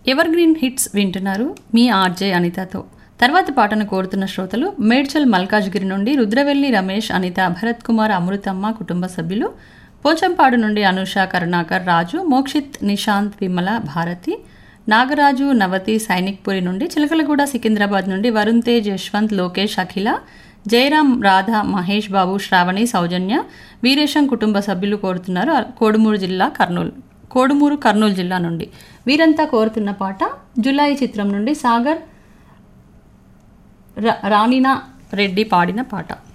ever green hits వింటున్నారు మీ RJ అనితతో తర్వాత పాటను కోరుతున్న శ్రోతలు మేడ్చల్ మల్కాజ్గిరి నుండి రుద్రవెల్లి రమేష్ అనిత భరత్ కుమార్ అమృతమ్మ కుటుంబ సభ్యులు పోచంపాడు నుండి అనుష కరుణాకర్ రాజు మోక్షిత్ నిశాంత్ విమల భారతి నాగరాజు నవతి సైనిక్పురి నుండి చిలకలగూడ సికింద్రాబాద్ నుండి వరుణ్ తేజ్ యశ్వంత్ లోకేష్ అఖిల జయరాం రాధ మహేష్ బాబు శ్రావణి సౌజన్య వీరేశం కుటుంబ సభ్యులు కోరుతున్నారు కోడుమూరు జిల్లా కర్నూలు కోడుమూరు కర్నూలు జిల్లా నుండి వీరంతా కోరుతున్న పాట జులాయి చిత్రం నుండి సాగర్ రా- రాణినా రెడ్డి పాడిన పాట